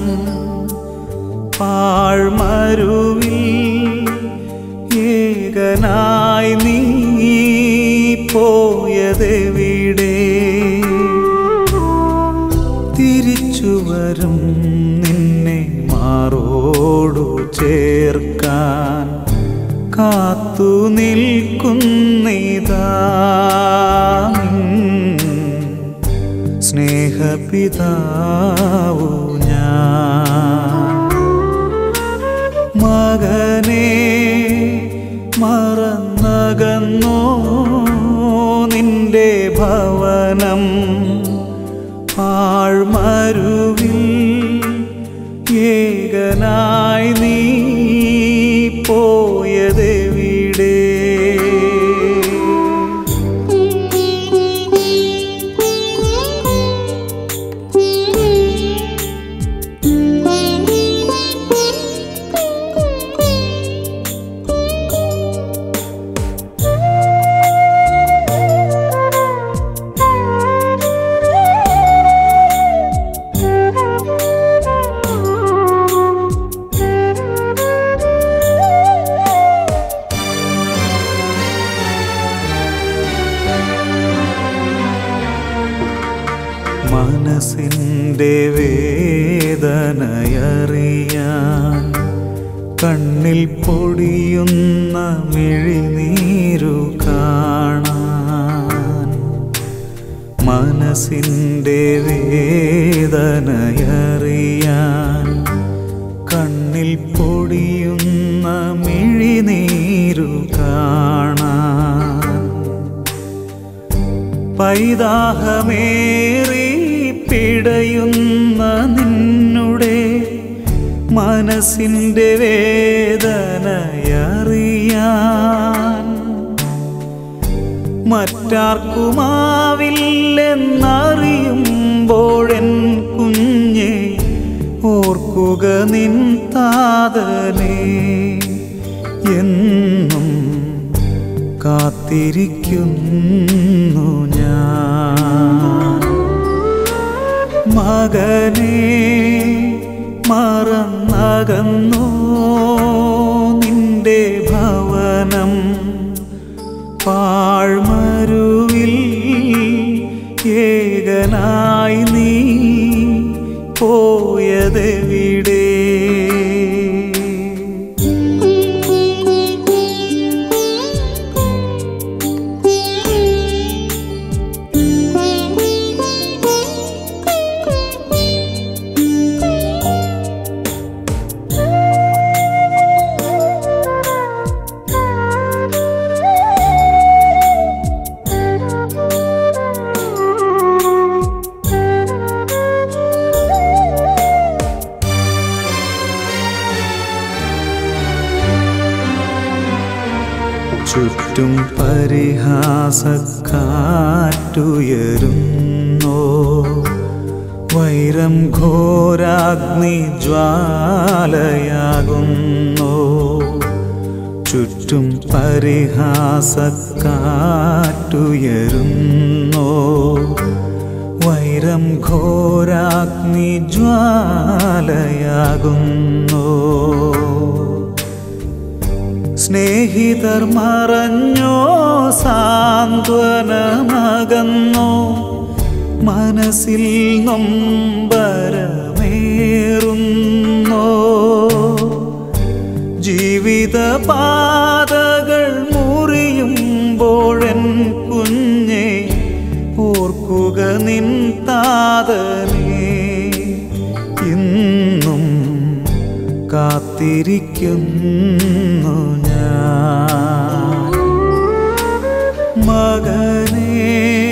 പാഴ്മരുവിൽ ഏകനായി നീ പോയതെവിടെ തിരിച്ചു വരും നിന്നെ മാറോടു ചേർക്കാൻ കാത്തു നിൽക്കുന്നിതാ സ്നേഹപിതാവു ഞാൻ മകനെ മറന്നകന്നോ നിന്റെ ഭവനം ആഴ്മരുവിൽ ഏകനായി നീ പോയതെവിടെ മനസ്സിൻ്റെ വേദനയറിയാൻ കണ്ണിൽ പൊടിയുന്ന മിഴിനീരു കാണാൻ മനസ്സിൻ്റെ വേദനയറിയാൻ കണ്ണിൽ പൊടിയുന്ന മിഴിനീരു കാണാൻ പൈതാഹമേറി പിടയുന്ന നിന്നുടെ മനസ്സിൻ്റെ വേദനയറിയാൻ മറ്റാർക്കുമാവില്ലെന്നറിയുമ്പോഴെൻ കുഞ്ഞെ ഓർക്കുക നിൻ താതനെ എന്നും കാത്തിരിക്കുന്നു ഞാൻ മകനെ മറന്നകന്നോ നിന്റെ ഭവനം പാഴ്മരുവിൽ ഏകനായി നീ പോയതെവിടെ ചുറ്റും പരിഹാസക്കാറ്റുയരുന്നോ വൈരം ഘോരാഗ്നി ജ്വാലയാകുന്നോ ചുറ്റും പരിഹാസക്കാറ്റുയരുന്നോ വൈരം ഘോരാഗ്നി ജ്വാലയാകുന്നോ സ്നേഹിതർ മറഞ്ഞോ സാന്ത്വനമകന്നോ മനസ്സിൽ നൊമ്പരമേറുന്നോ ജീവിത പാതകൾ മുറിയുമ്പോഴൻ കുഞ്ഞെ ഓർക്കുക നിൻ താതനെ ഇന്നും കാത്തിരിക്കുന്നു ഞാൻ മകനെ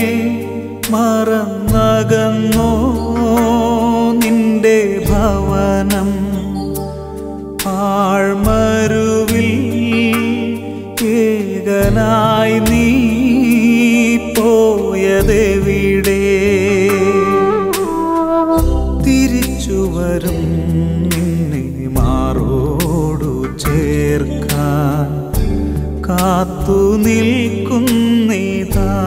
മറന്നകന്നോ നിന്റെ ഭവനം ആഴ്മരുവിൽ ഏകനായി നീ പോയതെവിടെ തിരിച്ചു വരും നിന്നെ മാറോടു ചേർക്കാൻ കാത്തു നിൽക്കുന്നിതാ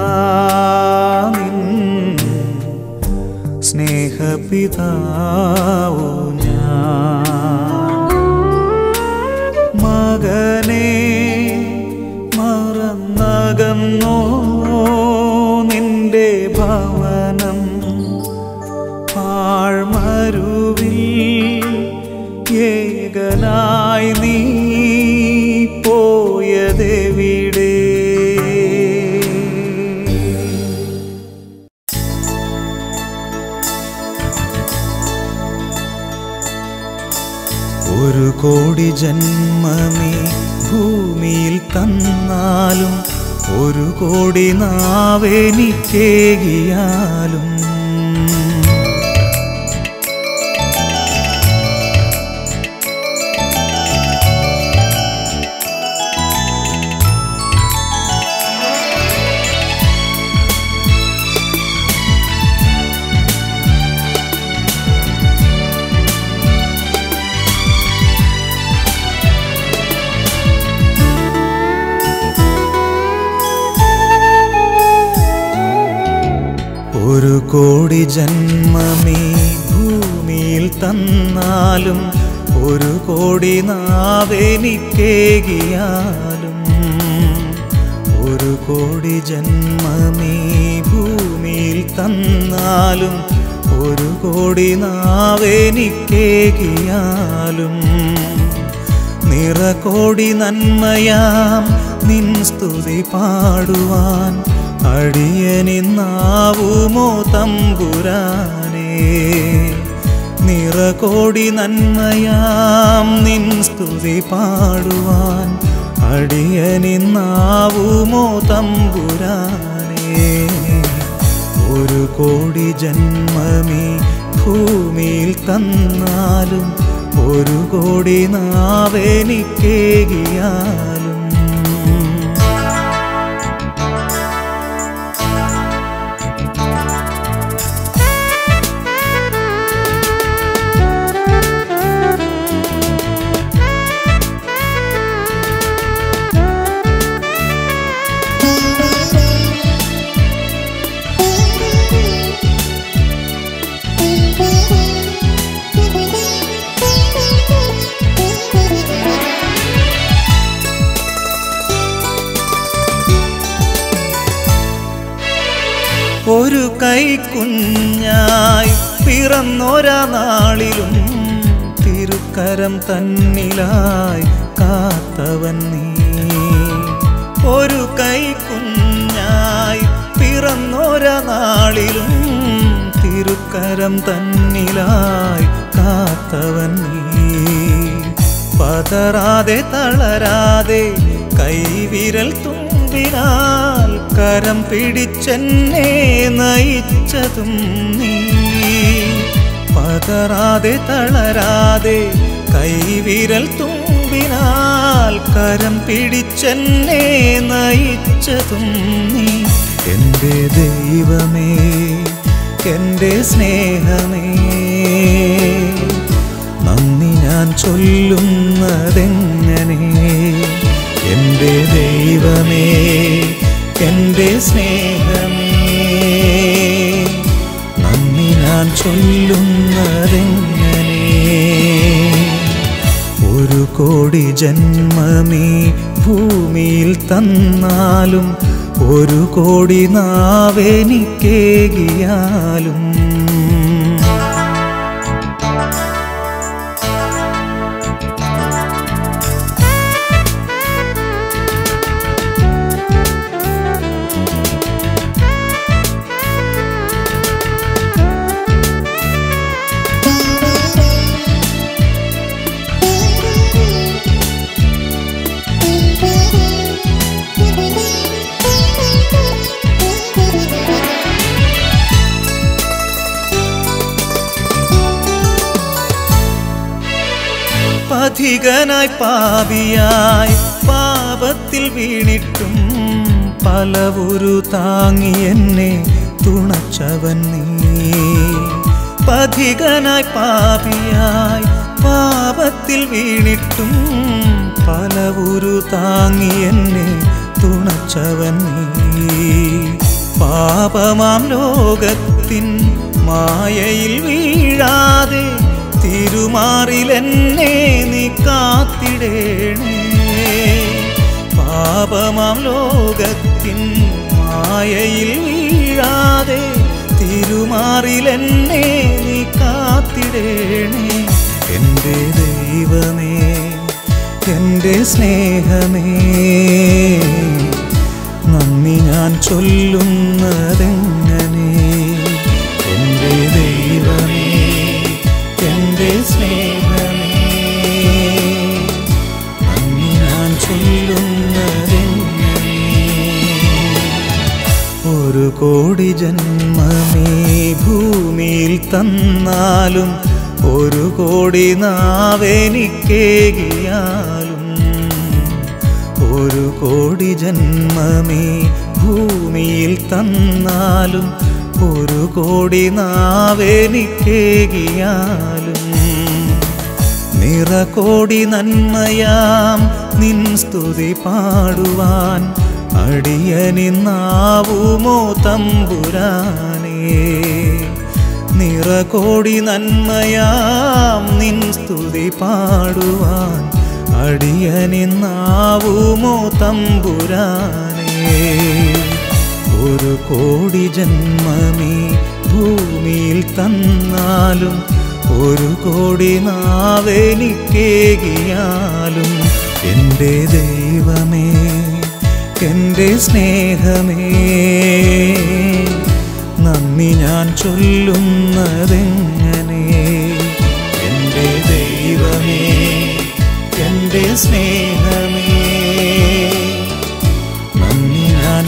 നിൻ സ്നേഹപിതാവു ഞാൻ മകനെ മറന്നകന്നോ നിന്റെ ഭവനം ആഴ്മരുവിൽ ഏകനായി നീ പോയതെവിടെ ഒരു കോടി ജന്മമേ ഭൂമിയിൽ തന്നാലും ഒരു കോടി നാവെനിക്കേകിയാലും ഒരു കോടി ജന്മമീ ഭൂമിയിൽ തന്നാലും ഒരു കോടി നാവെനിക്കേകിയാലും ഒരു കോടി ജന്മമീ ഭൂമിയിൽ തന്നാലും ഒരു കോടി നാവെനിക്കേകിയാലും നിറകോടി നന്മയാം നിൻ സ്തുതി പാടുവാൻ അടിയനിന്നാവുമോ തമ്പുരാനേ നിറകോടി നന്മയാം നിൻ സ്തുതി പാടുവാൻ അടിയനിന്നാവുമോ തമ്പുരാനേ ഒരു കോടി ജന്മമീ ഭൂമിയിൽ തന്നാലും ഒരു കോടി നാവെനിക്കേകിയാലും ഒരു കൈക്കുഞ്ഞായി പിറന്നൊരാ നാളിലും തിരുക്കരം തന്നിലായി കാത്തവൻ നീ ഒരു കൈക്കുഞ്ഞായി പിറന്നൊരാ നാളിലും തിരുക്കരം തന്നിലായി കാത്തവൻ നീ പതറാതെ തളരാതെ കൈവിരൽ തുമ്പിനാൽ കരം പിടിച്ചെന്നെ നയിച്ചതും നീ പതറാതെ തളരാതെ കൈവിരൽ തുമ്പിനാൽ കരം പിടിച്ചെന്നെ നയിച്ചതും നീ എൻ്റെ ദൈവമേ എൻ്റെ സ്നേഹമേ നന്ദി ഞാൻ ചൊല്ലുന്നതെങ്ങനെ എൻ്റെ ദൈവമേ എൻ്റെ സ്നേഹമേ നന്ദി ഞാൻ ചൊല്ലുന്നതെങ്ങനെ ഒരു കോടി ജന്മമീ ഭൂമിയിൽ തന്നാലും ഒരു കോടി നാവെനിക്കേകിയാലും പഥികനായി പാപിയായി പാപത്തിൽ വീണിട്ടും പലവുരു താങ്ങി എന്നെ തുണച്ചവൻ നീ പഥികനായി പാപിയായി പാപത്തിൽ വീണിട്ടും പലവുരു താങ്ങി എന്നെ തുണച്ചവൻ നീ പാപമാം ലോകത്തിൻ മായയിൽ വീഴാതെ തിരുമാറിലെന്നെ നീ കാത്തിടേണേ പാപമാം ലോകത്തിൻ മായയിൽ വീഴാതെ തിരുമാറിലെന്നെ നീ കാത്തിടേണേ എൻ്റെ ദൈവമേ എൻ്റെ സ്നേഹമേ നന്ദി ഞാൻ ചൊല്ലുന്നതെങ്ങനെ എൻ്റെ ദൈവമേ എൻ്റെ സ്നേഹമേ നന്ദി ഞാൻ ചൊല്ലുന്നതെങ്ങനെ ഒരു കോടി ജന്മമേ ഭൂമിയിൽ തന്നാലും ഒരു കോടി നാവെനിക്കേകിയാലും ഒരു കോടി ജന്മമേ ഭൂമിയിൽ തന്നാലും ഒരു കോടി നാവെനിക്കേകിയാലും നിറകോടി നന്മയാം നിൻ സ്തുതി പാടുവാൻ അടിയനിന്നാവുമോ തമ്പുരാനേ നിറകോടി നന്മയാം നിൻ സ്തുതി പാടുവാൻ അടിയനിന്നാവുമോ തമ്പുരാനേ ഒരു കോടി ജന്മമേ ഭൂമിയിൽ തന്നാലും ഒരു കോടി നാവെനിക്കേകിയാലും എൻ്റെ ദൈവമേ എൻ്റെ സ്നേഹമേ നന്ദി ഞാൻ ചൊല്ലുന്നതെങ്ങനെ എൻ്റെ ദൈവമേ എൻ്റെ സ്നേഹമേ നന്ദി ഞാൻ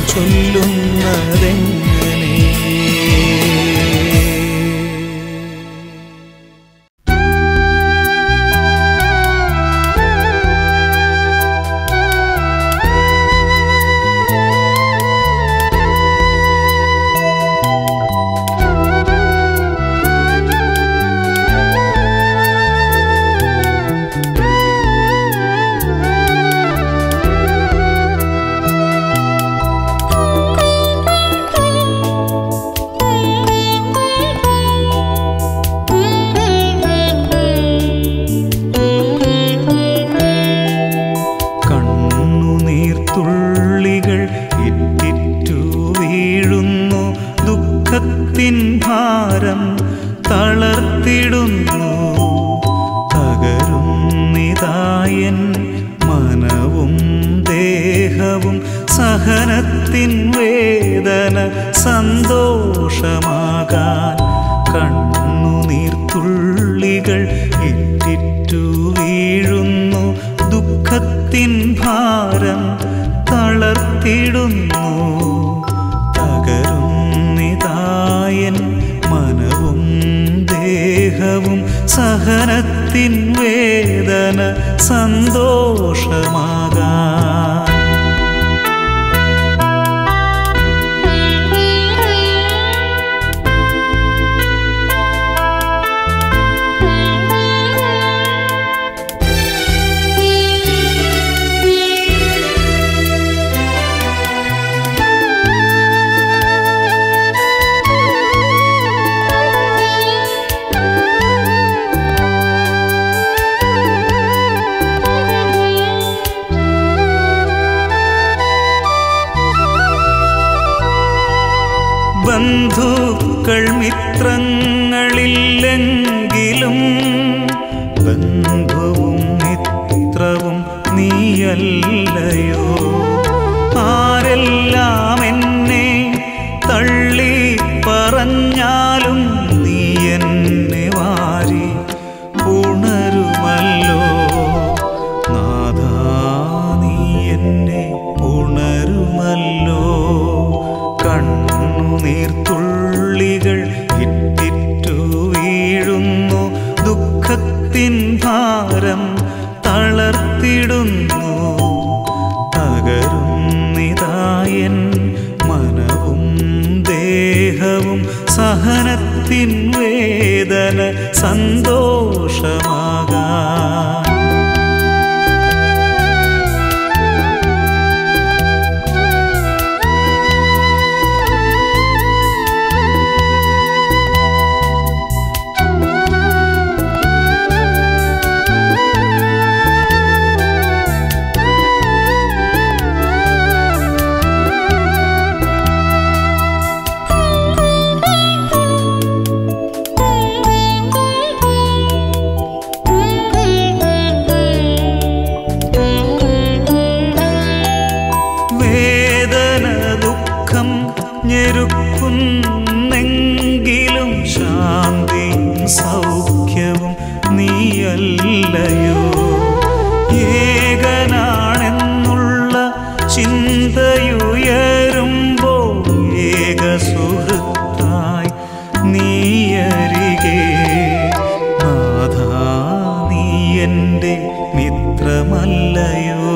ചൊല്ലുന്നതെങ്ങനെ കണ്ണുനീർത്തുള്ളികൾ ഇറ്റിറ്റു വീഴുന്നു ദുഃഖത്തിൻ ഭാരം തളർത്തിടുന്നു തകരുന്നിതായൻ മനവും ദേഹവും സഹനത്തിൻ വേദന സന്തോഷമാകാൻ കണ്ണുനീർത്തുള്ളികൾ ഇറ്റിറ്റു വീഴുന്നു ദുഃഖത്തിൻ ഭാരം തളർത്തിടുന്നു തകരുന്നിതായൻ മനവും ദേഹവും സഹനത്തിൻ വേദന സന്തോഷമാകാൻ ബന്ധുക്കൾ മിത്രങ്ങളില്ലെങ്കിലും ബന്ധുവും മിത്രവും നീയല്ലയോ ആരെല്ലാം എന്നെ തള്ളി പറഞ്ഞാലും നീ എന്നെ വാരി ഉണരുമല്ലോ നാഥാ നീ എന്നെ ഉണരുമല്ലോ കണ്ണുനീർത്തുള്ളികൾ ഇറ്റിറ്റു വീഴുന്നു ദുഃഖത്തിൻ ഭാരം തളർത്തിടുന്നു തകരുന്നിതായൻ മനവും ദേഹവും സഹനത്തിൻ വേദന സന്തോഷമാകാൻ സൗഖ്യവും നീയല്ലയോ ഏകനാണെന്നുള്ള ചിന്തയുയരുമ്പോൾ ഏക സുഹൃത്തായി നീയരികെ നാഥാ നീ എൻ്റെ മിത്രമല്ലയോ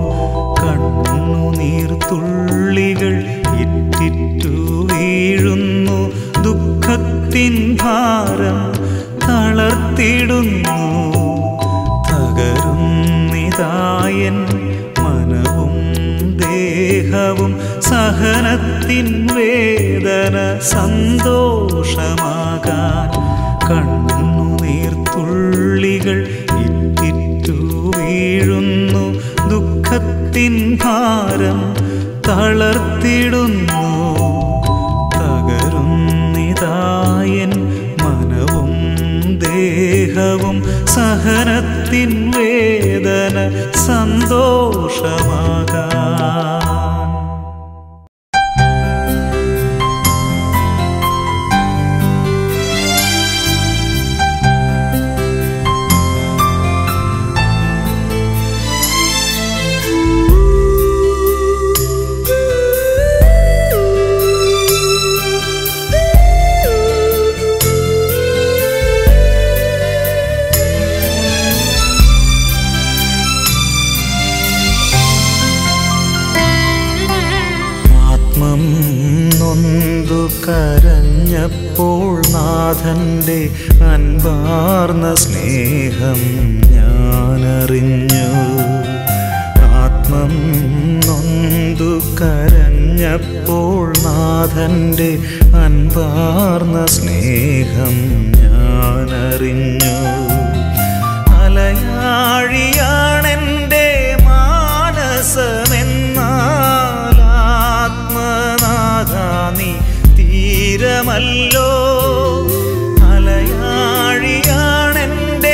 കണ്ണുനീർത്തുള്ളികൾ ഇറ്റിറ്റു വീഴുന്നു ദുഃഖത്തിൻ ഭാരം തളർത്തിടുന്നു തകരുന്നിതായൻ മനവും ദേഹവും സഹനത്തിൻ വേദന സന്തോഷമാകാൻ കണ്ണുനീർത്തുള്ളികൾ ഇറ്റിറ്റു വീഴുന്നു ദുഃഖത്തിൻ ഭാരം തളർത്തിടുന്നു തകരുന്നിതായൻ മനവും ദേഹവും സഹനത്തിൻ വേദന സന്തോഷമാകാൻ ആത്മം നൊന്തു കരഞ്ഞപ്പോൾ നാഥന്റെ അൻപാർന്ന സ്നേഹം ഞാനറിഞ്ഞു ആത്മം നൊന്തു കരഞ്ഞപ്പോൾ നാഥന്റെ അൻപാർന്ന സ്നേഹം ഞാനറിഞ്ഞു അലയാഴിയാണെൻ്റെ മാനസമെന്നാൽ ആത്മനാഥ നീ തീരമല്ലോ അലയാഴിയാണെൻ്റെ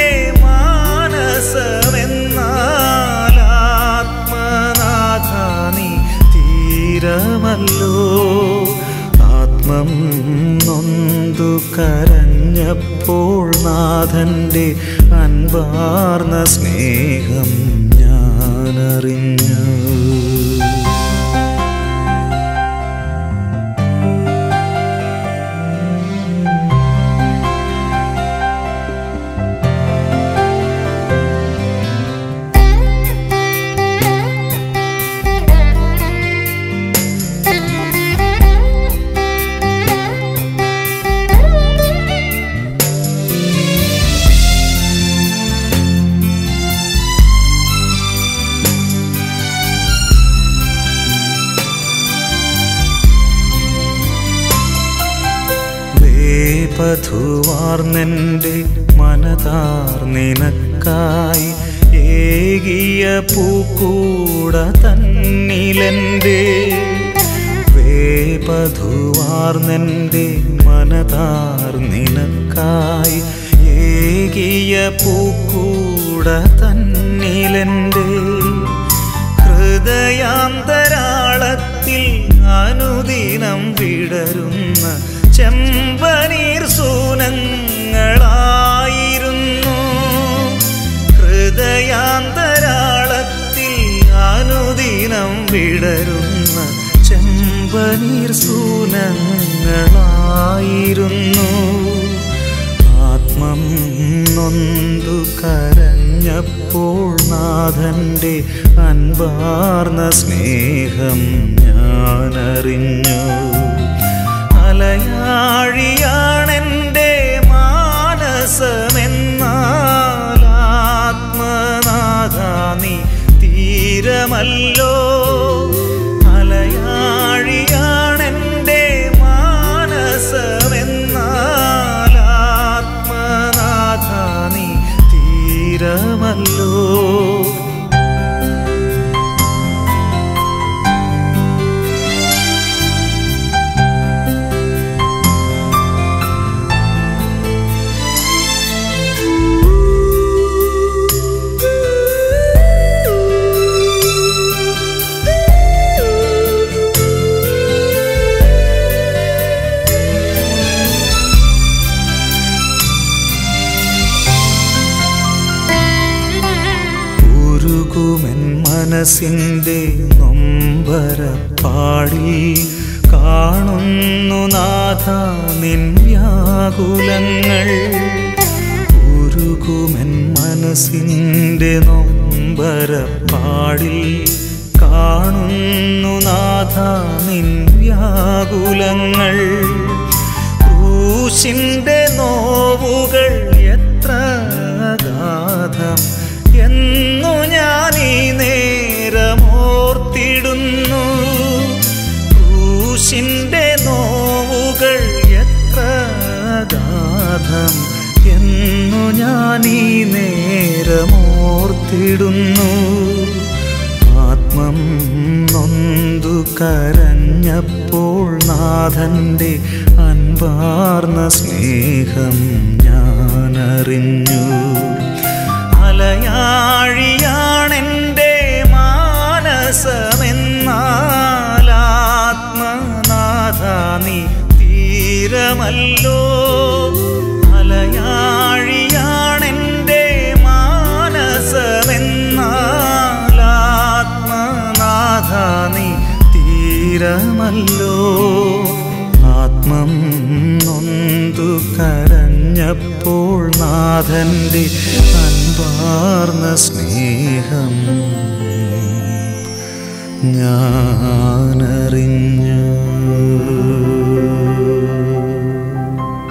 മാനസമെന്നാൽ ആത്മനാഥ നീ തീരമല്ലോ ആത്മം നൊന്തു കരഞ്ഞപ്പോൾ നാഥന്റെ അൻപാർന്ന സ്നേഹം ഞാനറിഞ്ഞു വേപധുവാർന്നെൻ്റെ മനതാർ നിനക്കായി ഏകിയ പൂക്കൂട തന്നിലെൻ്റെ വേപധുവാർന്നെൻ്റെ മനതാർ നിനക്കായി ഏകിയ പൂക്കൂട തന്നിലെൻ്റെ ഹൃദയാന്തരാളത്തിൽ അനുദിനം വിടരുന്ന ചെമ്പനീർ സൂനങ്ങളായിരുന്നു ഹൃദയാന്തരാളത്തിൽ അനുദിനം വിടരുന്ന ചെമ്പനീർ സൂനങ്ങളായിരുന്നു ആത്മം നൊന്തു കരഞ്ഞപ്പോൾ നാഥന്റെ അൻപാർന്ന സ്നേഹം ഞാനറിഞ്ഞു അലയാഴിയാണെൻ്റെ മാനസമെന്നാൽ ആത്മനാഥ നീ തീരമല്ലോ അലയാഴിയാണെൻ്റെ മാനസമെന്നാൽ ആത്മനാഥ നീ തീരമല്ലോ മനസ്സിൻ്റെ നൊമ്പരപ്പാടിൽ കാണുന്നു നാഥ നിൻ വ്യാകുലങ്ങൾ ഉരുകുമെൻ മനസ്സിൻ്റെ നൊമ്പരപ്പാടിൽ കാണുന്നു നാഥ നിൻ വ്യാകുലങ്ങൾ ക്രൂശിൻ്റെ നോവുകൾ എത്ര ഗാധം എന്നു ഞാൻ ഈ നേരമോർത്തിടുന്നു ക്രൂശിൻ്റെ നോവുകൾ എത്ര ഗാധം എന്നു ഞാൻ ഈ നേരമോർത്തിടുന്നു ആത്മം നൊന്തു കരഞ്ഞപ്പോൾ നാഥൻ്റെ അൻപാർന്ന സ്നേഹം ഞാനറിഞ്ഞു അലയാഴിയാണെൻ്റെ മാനസമെന്നാലാത്മനാഥ നീ തീരമല്ലോ അലയാഴിയാണെൻ്റെ മാനസമെന്നാലാത്മനാഥ നീ തീരമല്ലോ ആത്മം നൊന്തു കരഞ്ഞപ്പോൾ നാഥൻ്റെ അൻപാർന്ന സ്നേഹം ഞാനറിഞ്ഞു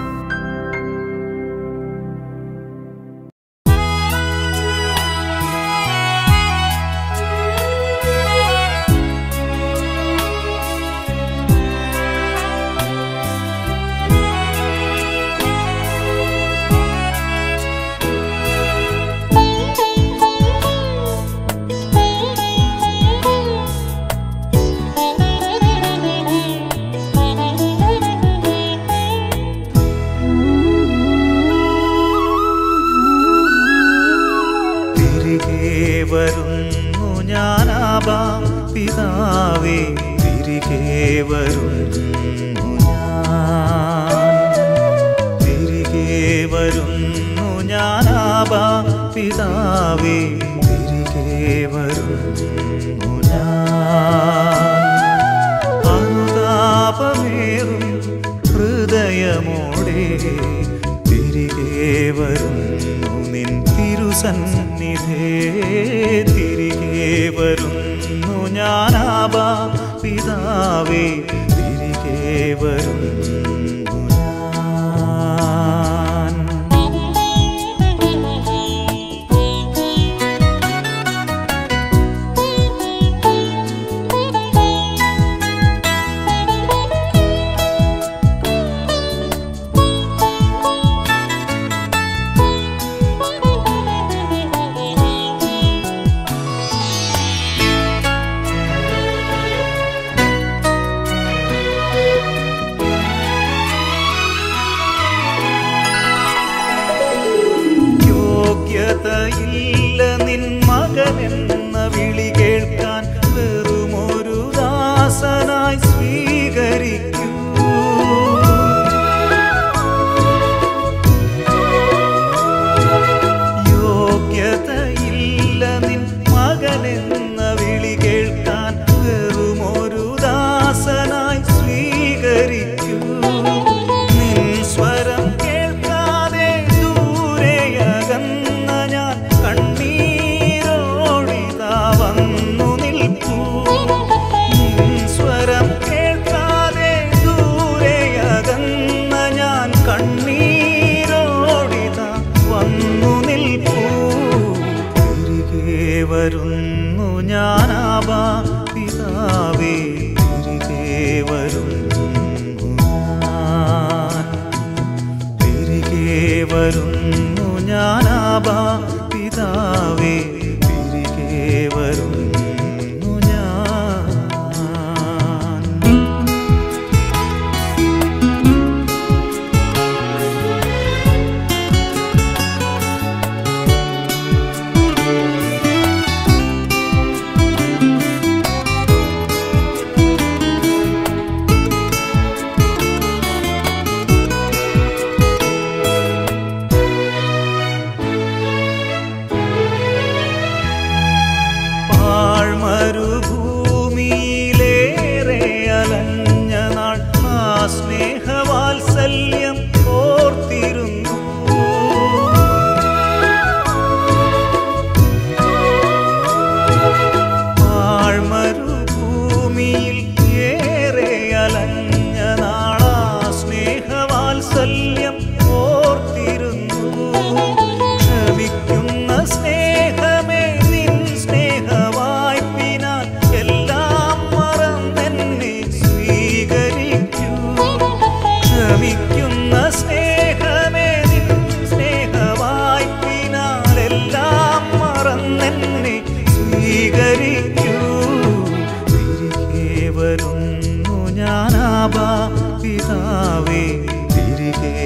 തിരികെ വരുന്നു ഞാനാബാ പിതാവേ തിരികെ വരുന്നു ഞാൻ തിരികെ വരുന്നു ഞാനാബാ പിതാവേ തിരികെ വരുന്നു ഞാൻ അനുതാപമേറും ഹൃദയമോടെ തിരികെ വരുന്നു നിൻ തിരുസന്നിധേ തിരികെ വരുന്നു ഞാനാബാ പിതാവേ തിരികെ വരുന്നു ഞാൻ യോഗ്യതയില്ല നിൻ മകനെന്ന വിളി കേൾക്കാൻ വെറുമൊരു ദാസനായി സ്വീകരിക്കൂ യോഗ്യതയില്ല നിൻ മകനെന്ന വിളി കേൾക്കാൻ വെറുമൊരു ദാസനായി സ്വീകരിക്കൂ നിൻ സ്വരം കേൾക്കാതെ ദൂരെയകന്ന ഞാൻ കണ്ണീരോടിതാ വന്നു നിൽപ്പൂ നിൻ സ്വരം കേൾക്കാതെ ദൂരെയകന്ന ഞാൻ കണ്ണീരോടിതാ വന്നു നിൽപ്പൂ തിരികെ വരുന്നു ഞാനാബാ പിതാവേ തിരികെ വരുന്നു ഞാൻ തിരികെ വരുന്നു ഞാനാബാ പിതാവേ തിരികെ വരുന്നു ഞാൻ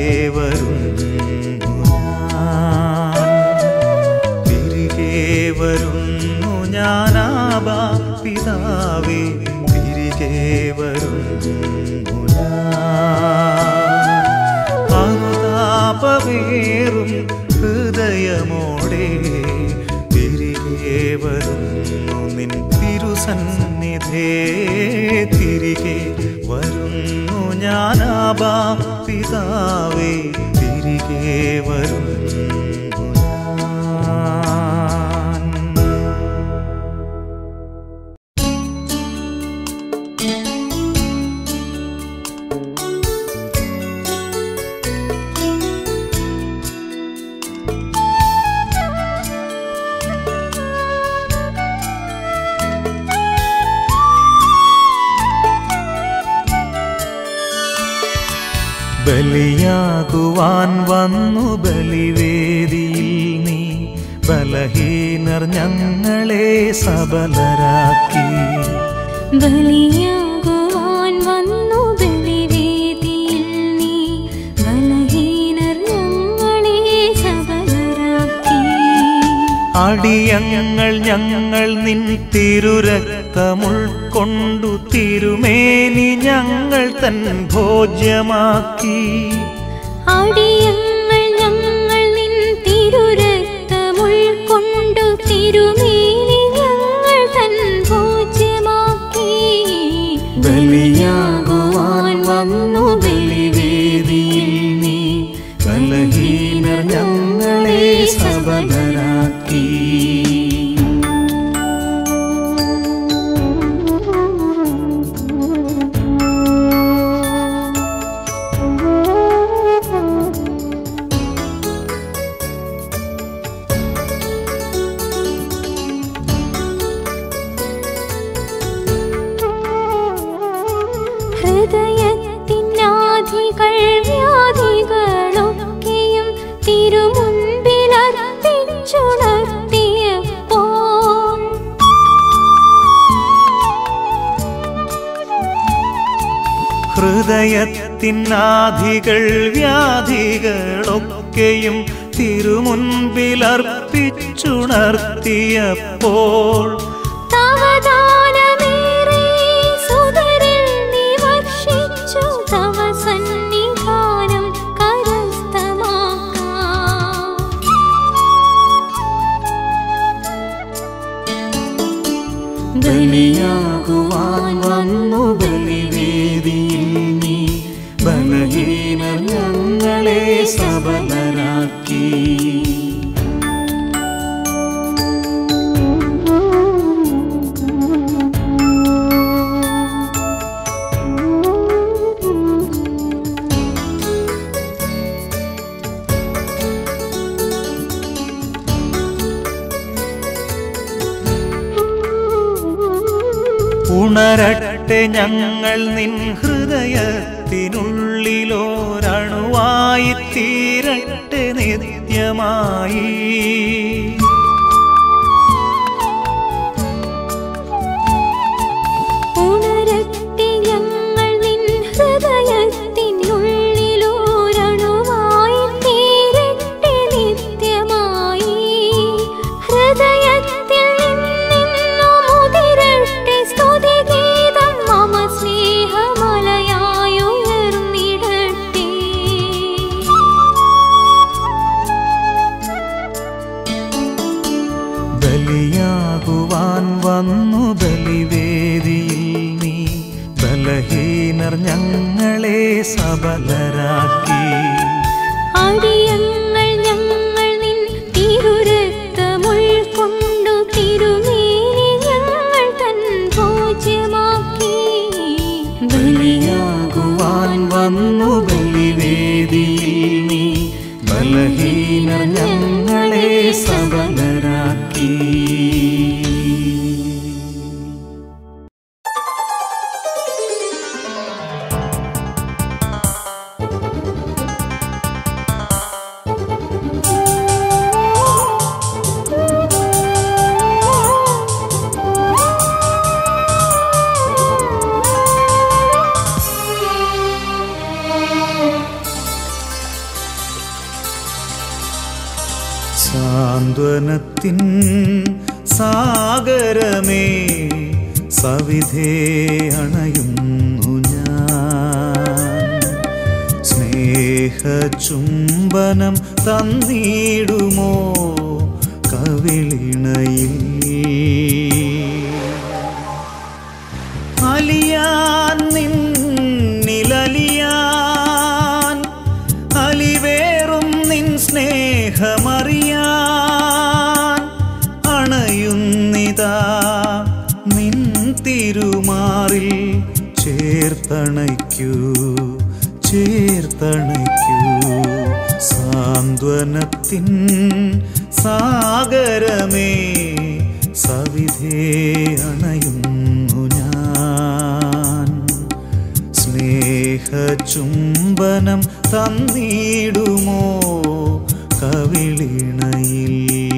വരുന്നു ഞാൻ തിരികെ വരുന്നു ഞാനാബാ പിതാവേ തിരികെ വരുന്നു ഞാൻ അനുതാപമേറും ഹൃദയമോടെ തിരികെ വരുന്നു നിൻ തിരുസന്നിധേ തിരികെ വരുന്നു ഞാനാബാ പിതാവേ തിരികെ വരുന്നു ഞാൻ ബലിയാകുവാൻ വന്നു ബലിവേദിയിൽ നീ ബലഹീനർ ഞങ്ങളെ സബലരാക്കി ബലിയാകുവാൻ വന്നു ബലിവേദിയിൽ നീ ബലഹീനർ ഞങ്ങളെ സബലരാക്കി അടിയങ്ങൾ ഞങ്ങൾ നിൻ തിരുരക്തമുൾക്കൊണ്ടു തിരുമേനി ഞങ്ങൾ തൻ ഭോജ്യമാക്കി അടിയങ്ങൾ ഞങ്ങൾ നിൻ തിരുരക്തമുൾക്കൊണ്ടു തിരുമേനി ഞങ്ങൾ തൻ ഭോജ്യമാക്കി ബലിയാകുവാൻ വന്നു ബലിവേദിയിൽ നീ ബലഹീനർ ഞങ്ങളെ സബലരാക്കി ഹൃദയത്തിനാധികൾ വ്യാധികളൊക്കെയും തിരുമുൻപിലർപ്പിച്ചുണർത്തിയപ്പോൾ ഹൃദയത്തിനാധികൾ വ്യാധികളൊക്കെയും തിരുമുൻപിലർപ്പിച്ചുണർത്തിയപ്പോൾ തവദാനമേറെ സുതരിൽ നീ വർഷിച്ചു തവ സന്നിധാനം കരസ്ഥമാക്കാം ബലിയാകുവാൻ വന്നു ബലിവേദിയിൽ നീ ബലഹീനർ ഞങ്ങളെ സബലരാക്കി ഉണരട്ടെ ഞങ്ങൾ നിൻ ഹൃദയത്തിനുള്ളിലോരണുവായി തീരട്ടെ നിത്യമായി ഉണരട്ടെ ഞങ്ങൾ നിൻ ഹൃദയത്തിനുള്ളിലൂരണുവായി തീരട്ടെ നിത്യമായി ഹൃദയത്തിൽ നിന്നു മുതിരട്ടെ സ്തുതിഗീതം മമ സ്നേഹമലയായുയർന്നിടട്ടെ ബലിയാകുവാൻ വന്നു ബലിവേദിയിൽ നീ ബലഹീനർ ഞങ്ങളെ സബലരാക്കി അടിയങ്ങൾ ഞങ്ങൾ നിൻ തിരുരക്തമുൾക്കൊണ്ടു തിരുമേനി ഞങ്ങൾ തൻ ഭോജ്യമാക്കി ബലിയാകുവാൻ വന്നു ബലിവേദിയിൽ നീ ബലഹീനർ ഞങ്ങളെ സബലരാക്കി സാന്ത്വനത്തിൻ സാഗരമേ സവിധേ അണയുന്നു ഞാൻ സ്നേഹചുംബനം തന്നിടുമോ കവിളിണയിൽ അലിയാൻ നിന്നിലലിയാൻ അലിവേറും നിൻ സ്നേഹമറിയാൻ അണയുന്നിതാ നിൻ തിരുമാറിൽ ചേർത്തണയ്ക്കൂ ചേർത്തണയ്ക്കൂ സാന്ത്വനത്തിൻ സാഗരമേ സവിധേ അണയുന്നു ഞാൻ സ്നേഹചുംബനം തന്നിടുമോ കവിളിണയിൽ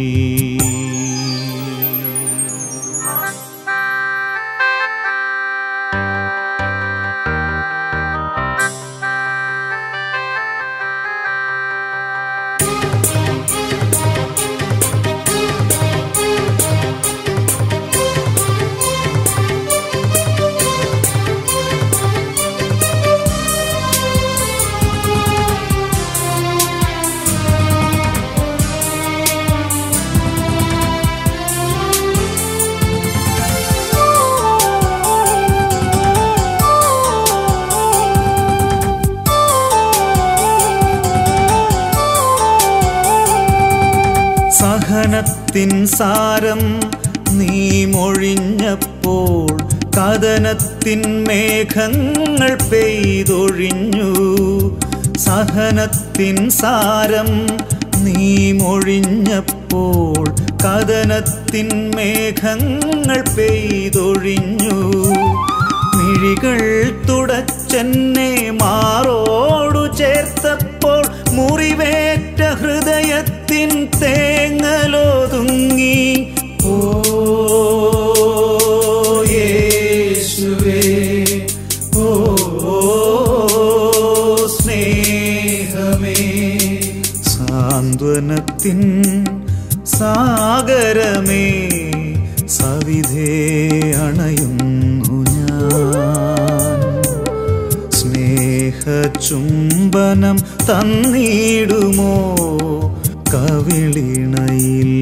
സഹനത്തിൻ സാരം നീ മൊഴിഞ്ഞപ്പോൾ കഥനത്തിൻ മേഘങ്ങൾ പെയ്തൊഴിഞ്ഞു സഹനത്തിൻ സാരം നീ മൊഴിഞ്ഞപ്പോൾ കഥനത്തിൻ മേഘങ്ങൾ പെയ്തൊഴിഞ്ഞു മിഴികൾ തുടച്ചെന്നെ മാറോടു ചേർത്തപ്പോൾ മുറിവേറ്റ ഹൃദയത്തിൻ തേങ്ങലോതുങ്ങി ഓ യേശുവേ ഓ സ്നേഹമേ സാന്ത്വനത്തിൻ സാഗരമേ സവിധേ അണയുന്നു ഞാൻ സ്നേഹചുംബനം തന്നിടുമോ കവിളിണയിൽ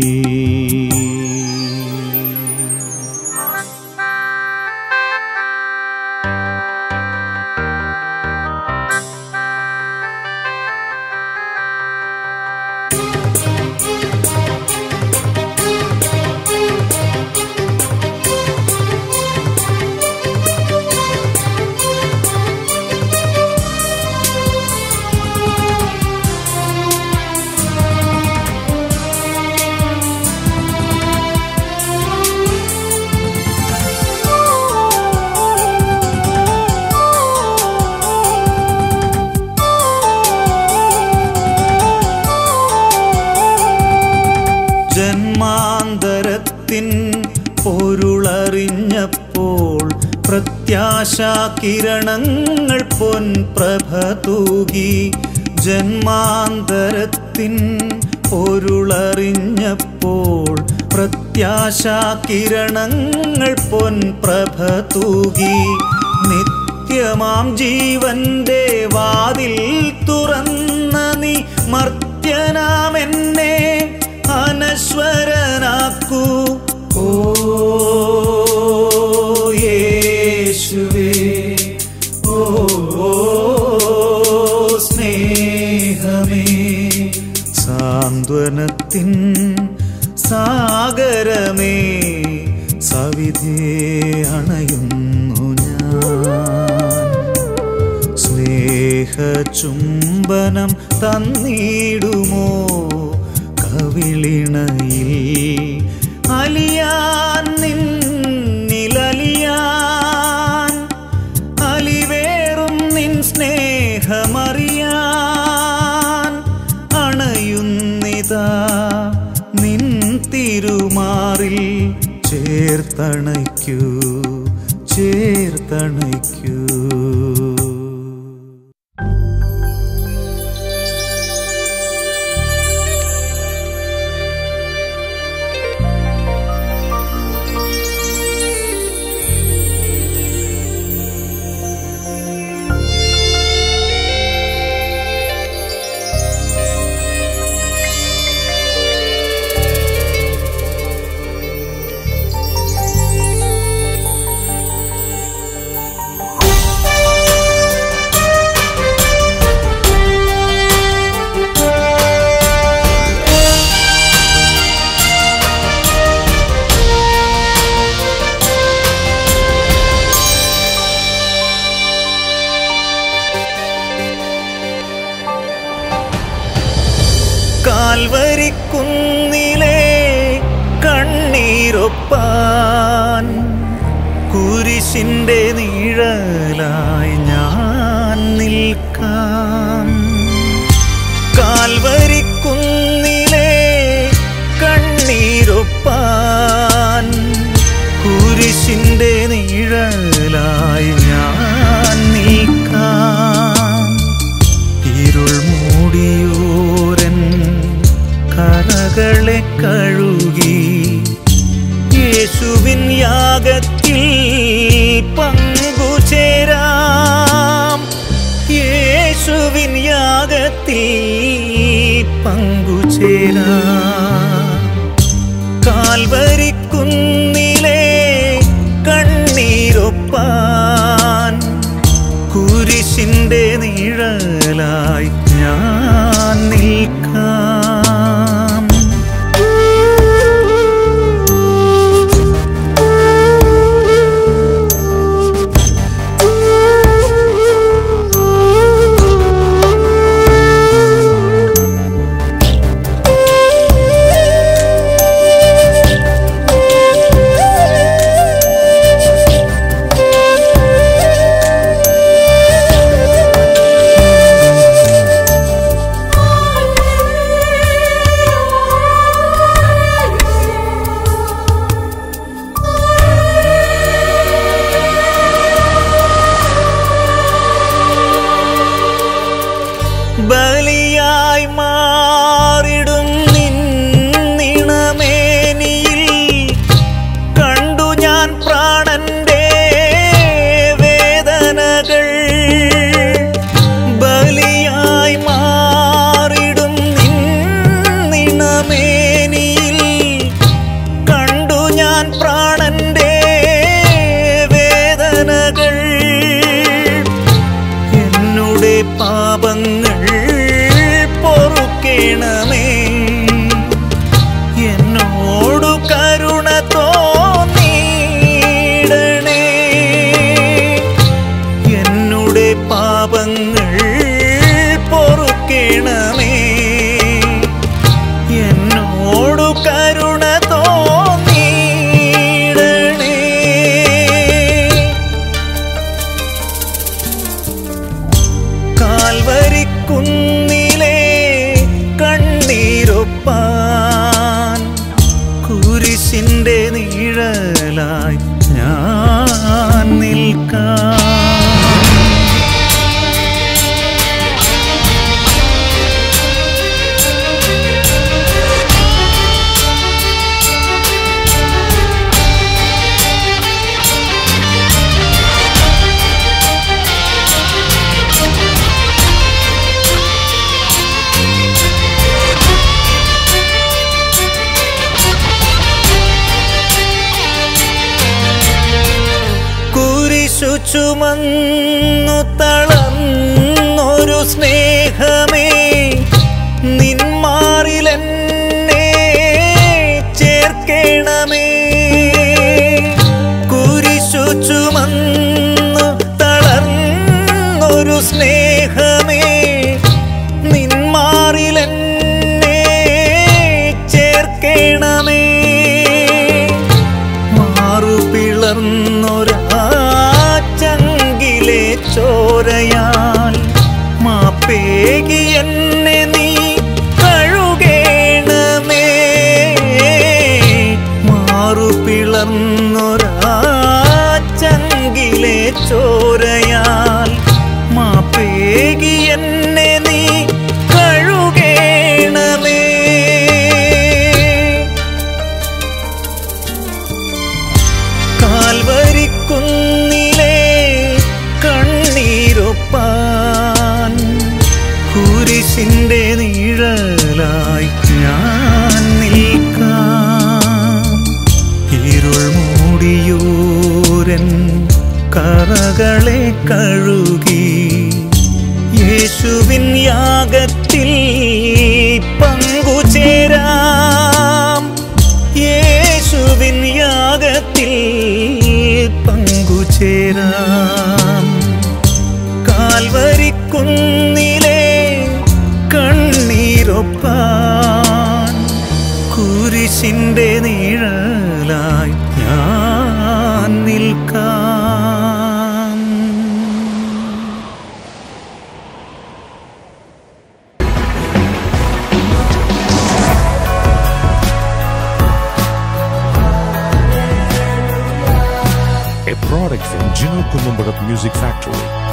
ജന്മാന്തരത്തിൻ പൊരുളറിഞ്ഞപ്പോൾ പ്രത്യാശാ കിരണങ്ങൾ പൊൻപ്രഭ തൂകി ജന്മാന്തരത്തിൻ പൊരുളറിഞ്ഞപ്പോൾ പ്രത്യാശാ കിരണങ്ങൾ പൊൻപ്രഭ തൂകി നിത്യമാം ജീവന്റെ വാതിൽ തുറന്ന നീ മർത്യനാം എന്നെ അനശ്വരനാക്കൂ ഓ യേശുവേ ഓ സ്നേഹമേ സാന്ത്വനത്തിൻ സാഗരമേ സവിധേ അണയുന്നു ഞാൻ സ്നേഹചുംബനം തന്നിടുമോ കവിളിണയിൽ അലിയാൻ നിന്നിലലിയാൻ അലിവേറും നിൻ സ്നേഹമറിയാൻ അണയുന്നിതാ നിൻ തിരുമാറിൽ ചേർത്തണയ്ക്കൂ ചേർത്തണയ്ക്കൂ യേശുവേ കാൽവരിക്കുന്നിലെ കണ്ണീരൊപ്പാൻ കുരിശിൻ്റെ നിഴലായി ഞാൻ നിൽക്കാം കാൽവരിക്കുന്നിലെ കണ്ണീരൊപ്പാൻ കുരിശിൻ്റെ നിഴലായി ഞാൻ നിൽക്കാം ഇരുൾ മൂടിയോരൻ കറകളെ കഴുകി യേശുവിൻ യാഗത്തിൽ പങ്കുചേരാം യേശുവിൻ യാഗത്തിൽ പങ്കുചേരാം കാൽവരിക്കുന്നിലെ കണ്ണീരൊപ്പാൻ കുരിശിൻ്റെ നിഴലായി ഞാൻ നിൽക്കാം ബലിയായി മാറിടും നിന്നിണമേനിയിൽ കണ്ടു ഞാൻ പ്രാണന്റെ വേദനകൾ ബലിയായി മാറിടും നിന്നിണമേനിയിൽ കണ്ടു ഞാൻ പ്രാണന്റെ വേദനകൾ എന്നുടെ പാപങ്ങൾ പൊറുക്കേണമേ എന്നോടു കരുണ തോന്നിയിടണേ എന്നുടെ പാപങ്ങൾ പൊറുക്കേണമേ എന്നോടു കരുണ തോന്നിയിടണേ കാൽവരിക്കുന്നിലെ കണ്ണീരൊപ്പാൻ കുരിശിൻ്റെ നിഴലായി ഞാൻ നിൽക്കാം കുരിശു ചുമന്നു തളർന്നൊരു സ്നേഹമേ നിന്മാറിലെന്നെ ചേർക്കേണമേ കുരിശു ചുമന്നു തളർന്നൊരു സ്നേഹമേ നിന്മാറിലെന്നെ ചേർക്കേണമേ മാറു പിളർന്നൊരാ ചങ്കിലെ ചോരയാൽ മാപ്പേകി എന്നെ നീ കഴുകേണമേ മാറു പിളർന്നൊരാ ചങ്കിലെ ചോരയാൽ മാപ്പേകി എന്നെ നീ കഴുകേണമേ കാൽവരിക്കുന്നിലെ കണ്ണീരൊപ്പാൻ കുരിശിൻ്റെ നിഴലായി ഞാൻ നിൽക്കാം ഇരുൾ മൂടിയൂരൻ കറകളെ കഴുകി യേശുവിൻ യാഗത്തിൽ പങ്കുചേരാം യേശുവിൻ യാഗത്തിൽ പങ്കുചേരാം കാൽവരിക്കുന്നിലെ കണ്ണീരൊപ്പാൻ കുരിശിൻ്റെ നിഴലായി ഞാൻ നിൽക്കാം a product from Gino Columbarat Music Factory.